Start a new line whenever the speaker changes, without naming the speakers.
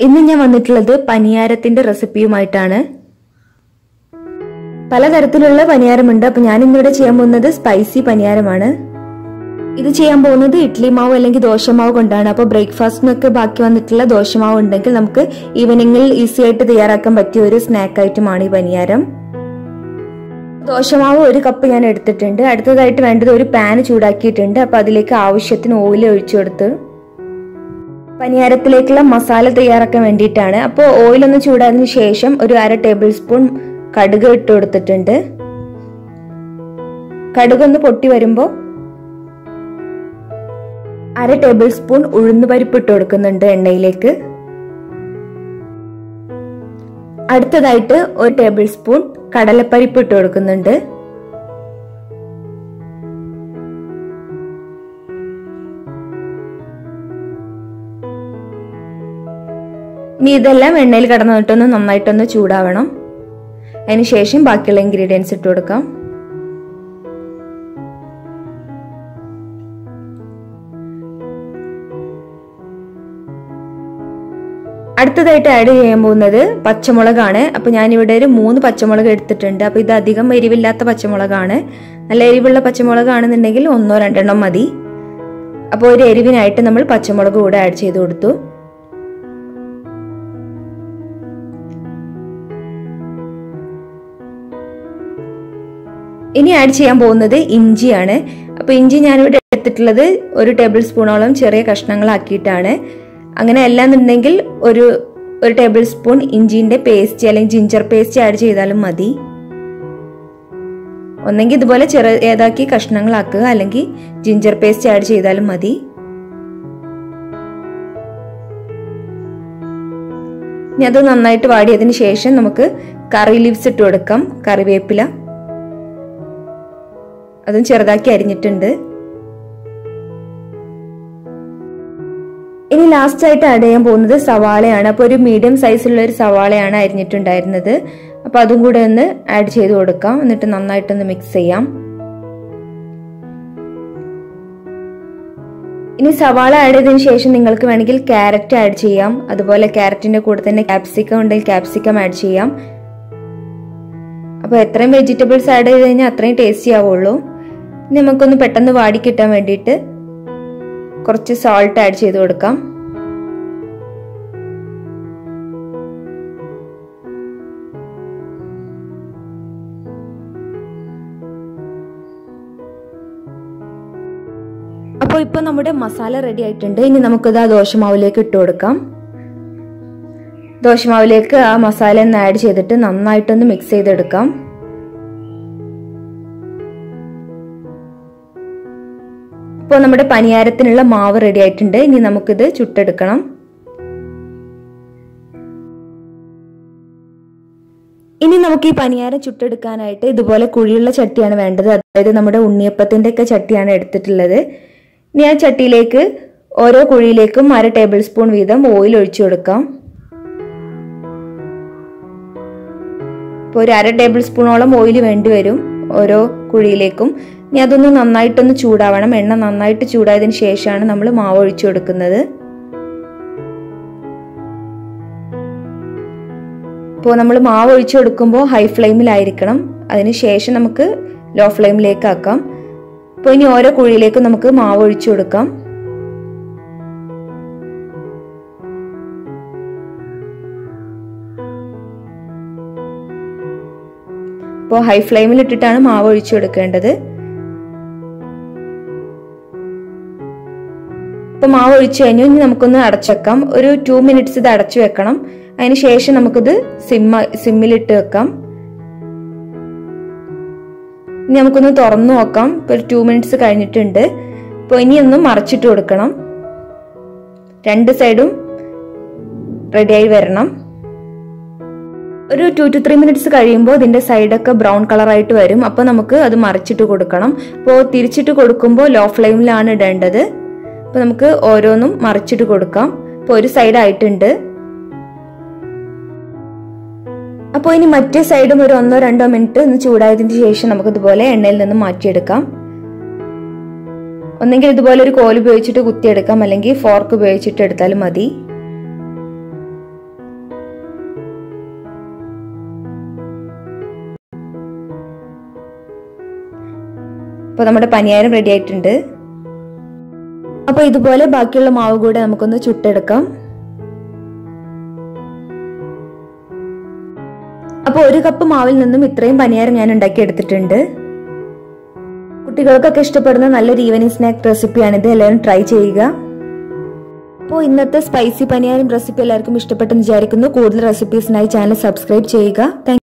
ഇന്ന് ഞാൻ വന്നിട്ടുള്ളത് പനിയാരത്തിന്റെ റെസിപ്പിയുമായിട്ടാണ് പലതരത്തിലുള്ള പനിയാരമുണ്ട് അപ്പൊ ഞാൻ ഇന്നിവിടെ ചെയ്യാൻ പോകുന്നത് സ്പൈസി പനിയാരമാണ് ഇത് ചെയ്യാൻ പോകുന്നത് ഇഡ്ലി മാവ് അല്ലെങ്കിൽ ദോശമാവ് കൊണ്ടാണ് അപ്പോൾ ബ്രേക്ക്ഫാസ്റ്റിനൊക്കെ ബാക്കി വന്നിട്ടുള്ള ദോശമാവ് ഉണ്ടെങ്കിൽ നമുക്ക് ഈവനിങ്ങിൽ ഈസി ആയിട്ട് തയ്യാറാക്കാൻ പറ്റിയ ഒരു സ്നാക്ക് ഐറ്റമാണ് ഈ പനിയാരം ദോശമാവ് ഒരു കപ്പ് ഞാൻ എടുത്തിട്ടുണ്ട് അടുത്തതായിട്ട് വേണ്ടത് ഒരു പാന് ചൂടാക്കിയിട്ടുണ്ട് അപ്പൊ അതിലേക്ക് ആവശ്യത്തിന് ഓയിൽ ഒഴിച്ചു കൊടുത്ത് പനിയാരത്തിലേക്കുള്ള മസാല തയ്യാറാക്കാൻ വേണ്ടിയിട്ടാണ് അപ്പോൾ ഓയിൽ ഒന്ന് ചൂടായതിനു ശേഷം ഒരു അര ടേബിൾ സ്പൂൺ കടുക് ഇട്ട് കൊടുത്തിട്ടുണ്ട് കടുക് ഒന്ന് പൊട്ടി വരുമ്പോൾ അര ടേബിൾ സ്പൂൺ ഉഴുന്ന് പരിപ്പ് ഇട്ട് കൊടുക്കുന്നുണ്ട് എണ്ണയിലേക്ക് അടുത്തതായിട്ട് ഒരു ടേബിൾ സ്പൂൺ കടലപ്പരിപ്പ് ഇട്ട് കൊടുക്കുന്നുണ്ട് ഇനി ഇതെല്ലാം എണ്ണയിൽ കടന്നിട്ടൊന്ന് നന്നായിട്ടൊന്ന് ചൂടാവണം അതിനുശേഷം ബാക്കിയുള്ള ഇൻഗ്രീഡിയൻസ് ഇട്ട് കൊടുക്കാം അടുത്തതായിട്ട് ആഡ് ചെയ്യാൻ പോകുന്നത് പച്ചമുളകാണ് അപ്പൊ ഞാനിവിടെ ഒരു മൂന്ന് പച്ചമുളക് എടുത്തിട്ടുണ്ട് അപ്പൊ ഇത് അധികം എരിവില്ലാത്ത പച്ചമുളകാണ് നല്ല എരിവുള്ള പച്ചമുളകാണെന്നുണ്ടെങ്കിൽ ഒന്നോ രണ്ടെണ്ണം മതി അപ്പോൾ ഒരു എരിവിനായിട്ട് നമ്മൾ പച്ചമുളക് കൂടെ ആഡ് ചെയ്ത് കൊടുത്തു ഇനി ആഡ് ചെയ്യാൻ പോകുന്നത് ഇഞ്ചിയാണ് അപ്പോൾ ഇഞ്ചി ഞാനിവിടെ എടുത്തിട്ടുള്ളത് ഒരു ടേബിൾ സ്പൂണോളം ചെറിയ കഷ്ണങ്ങളാക്കിയിട്ടാണ് അങ്ങനെ അല്ലാന്നുണ്ടെങ്കിൽ ഒരു ഒരു ടേബിൾ സ്പൂൺ ഇഞ്ചിന്റെ പേസ്റ്റ് അല്ലെങ്കിൽ ജിഞ്ചർ പേസ്റ്റ് ആഡ് ചെയ്താലും മതി ഒന്നെങ്കിൽ ഇതുപോലെ ചെറിയതാക്കി കഷ്ണങ്ങളാക്കുക അല്ലെങ്കിൽ ജിഞ്ചർ പേസ്റ്റ് ആഡ് ചെയ്താലും മതി ഇനി അത് നന്നായിട്ട് വാടിയതിന് ശേഷം നമുക്ക് കറി ലീവ്സ് ഇട്ട് കൊടുക്കാം കറിവേപ്പില അതും ചെറുതാക്കി അരിഞ്ഞിട്ടുണ്ട് ഇനി ലാസ്റ്റ് ആയിട്ട് ആഡ് ചെയ്യാൻ പോകുന്നത് സവാളയാണ് അപ്പോൾ ഒരു മീഡിയം സൈസിലുള്ള ഒരു സവാളയാണ് അരിഞ്ഞിട്ടുണ്ടായിരുന്നത് അപ്പോൾ അതും കൂടെ ഒന്ന് ആഡ് ചെയ്ത് കൊടുക്കാം എന്നിട്ട് നന്നായിട്ടൊന്ന് മിക്സ് ചെയ്യാം ഇനി സവാള ആഡ് ചെയ്തതിന് ശേഷം നിങ്ങൾക്ക് വേണമെങ്കിൽ ക്യാരറ്റ് ആഡ് ചെയ്യാം അതുപോലെ ക്യാരറ്റിന്റെ കൂടെ തന്നെ ക്യാപ്സിക്കം ഉണ്ടെങ്കിൽ ക്യാപ്സിക്കം ആഡ് ചെയ്യാം അപ്പോൾ എത്രയും വെജിറ്റബിൾസ് ആഡ് ചെയ്ത് കഴിഞ്ഞാൽ അത്രയും ടേസ്റ്റി ആവുള്ളൂ നമുക്കൊന്ന് പെട്ടെന്ന് വാടി കിട്ടാൻ വേണ്ടിയിട്ട് കുറച്ച് സോൾട്ട് ആഡ് ചെയ്ത് കൊടുക്കാം അപ്പോൾ ഇപ്പോൾ നമ്മുടെ മസാല റെഡി ആയിട്ടുണ്ട് ഇനി നമുക്കിത് ആ ദോശമാവിലേക്ക് ഇട്ട് കൊടുക്കാം ദോശമാവിലേക്ക് ആ മസാല ഒന്ന് ആഡ് ചെയ്തിട്ട് നന്നായിട്ടൊന്ന് മിക്സ് ചെയ്തെടുക്കാം ഇപ്പോൾ നമ്മുടെ പനിയാരത്തിനുള്ള മാവ് റെഡി ആയിട്ടുണ്ട് ഇനി നമുക്കിത് ചുട്ടെടുക്കണം ഇനി നമുക്ക് ഈ പനിയാരം ചുട്ടെടുക്കാനായിട്ട് ഇതുപോലെ കുഴിയുള്ള ചട്ടിയാണ് വേണ്ടത് അതായത് നമ്മുടെ ഉണ്ണിയപ്പത്തിന്റെ ഒക്കെ ചട്ടിയാണ് എടുത്തിട്ടുള്ളത് ഇനി ആ ചട്ടിയിലേക്ക് ഓരോ കുഴിയിലേക്കും അര ടേബിൾ സ്പൂൺ വീതം ഓയിൽ ഒഴിച്ചു കൊടുക്കാം ഇപ്പോൾ ഒരു അര ടേബിൾ സ്പൂണോളം ഓയിൽ വേണ്ടി വരും ഓരോ കുഴിയിലേക്കും ഇനി അതൊന്ന് നന്നായിട്ടൊന്ന് ചൂടാവണം എണ്ണ നന്നായിട്ട് ചൂടായതിനു ശേഷമാണ് നമ്മൾ മാവ് ഒഴിച്ചു കൊടുക്കുന്നത് ഇപ്പോൾ നമ്മൾ മാവ് ഒഴിച്ചു കൊടുക്കുമ്പോൾ ഹൈ ഫ്ലെയിമിലായിരിക്കണം അതിന് ശേഷം നമുക്ക് ലോ ഫ്ലെയിമിലേക്ക് ആക്കാം അപ്പോൾ ഇനി ഓരോ കുഴിയിലേക്കും നമുക്ക് മാവ് ഒഴിച്ചു കൊടുക്കാം ഇപ്പോൾ ഹൈ ഫ്ലെയിമിൽ ഇട്ടിട്ടാണ് മാവ് ഒഴിച്ചു കൊടുക്കേണ്ടത് ഇപ്പൊ മാവ് ഒഴിച്ചു കഴിഞ്ഞു ഇനി നമുക്കൊന്ന് അടച്ചുവെക്കാം ഒരു ടു മിനിറ്റ്സ് ഇത് അടച്ചു വെക്കണം അതിന് ശേഷം നമുക്കിത് സിമ്മ സിമ്മിലിട്ട് വെക്കാം ഇനി നമുക്കൊന്ന് തുറന്നു നോക്കാം ഇപ്പൊ ഒരു ടു മിനിറ്റ്സ് കഴിഞ്ഞിട്ടുണ്ട് ഇപ്പൊ ഇനി ഒന്ന് മറച്ചിട്ട് കൊടുക്കണം രണ്ട് സൈഡും റെഡിയായി വരണം ഒരു ടു ടു ത്രീ മിനിറ്റ്സ് കഴിയുമ്പോൾ ഇതിന്റെ സൈഡൊക്കെ ബ്രൗൺ കളറായിട്ട് വരും അപ്പോൾ നമുക്ക് അത് മറിച്ചിട്ട് കൊടുക്കണം അപ്പോൾ തിരിച്ചിട്ട് കൊടുക്കുമ്പോൾ ലോ ഫ്ലെയിമിലാണ് ഇടേണ്ടത് അപ്പോൾ നമുക്ക് ഓരോന്നും മറിച്ചിട്ട് കൊടുക്കാം ഇപ്പോൾ ഒരു സൈഡ് ആയിട്ടുണ്ട് അപ്പോൾ ഇനി മറ്റേ സൈഡും ഒരു ഒന്നോ രണ്ടോ മിനിറ്റ് ഒന്ന് ചൂടായതിന് ശേഷം നമുക്ക് ഇതുപോലെ എണ്ണയിൽ നിന്ന് മാറ്റിയെടുക്കാം ഒന്നെങ്കിൽ ഇതുപോലെ ഒരു കോൽ ഉപയോഗിച്ചിട്ട് കുത്തിയെടുക്കാം അല്ലെങ്കിൽ ഫോർക്ക് ഉപയോഗിച്ചിട്ട് എടുത്താലും മതി അപ്പോൾ നമ്മുടെ പനിയാരം റെഡി ആയിട്ടുണ്ട് അപ്പോൾ ഇതുപോലെ ബാക്കിയുള്ള മാവ് കൂടെ നമുക്കൊന്ന് ചുട്ടെടുക്കാം അപ്പോൾ ഒരു കപ്പ് മാവിൽ നിന്നും ഇത്രയും പനിയാരം ഞാൻ ഉണ്ടാക്കി എടുത്തിട്ടുണ്ട് കുട്ടികൾക്കൊക്കെ ഇഷ്ടപ്പെടുന്ന നല്ലൊരു ഈവനിങ് സ്നാക്ക് റെസിപ്പിയാണിത് എല്ലാവരും ട്രൈ ചെയ്യുക അപ്പോൾ ഇന്നത്തെ സ്പൈസി പനിയാരം റെസിപ്പി എല്ലാവർക്കും ഇഷ്ടപ്പെട്ടെന്ന് വിചാരിക്കുന്നു കൂടുതൽ റെസിപ്പീസിനായി ചാനൽ സബ്സ്ക്രൈബ് ചെയ്യുക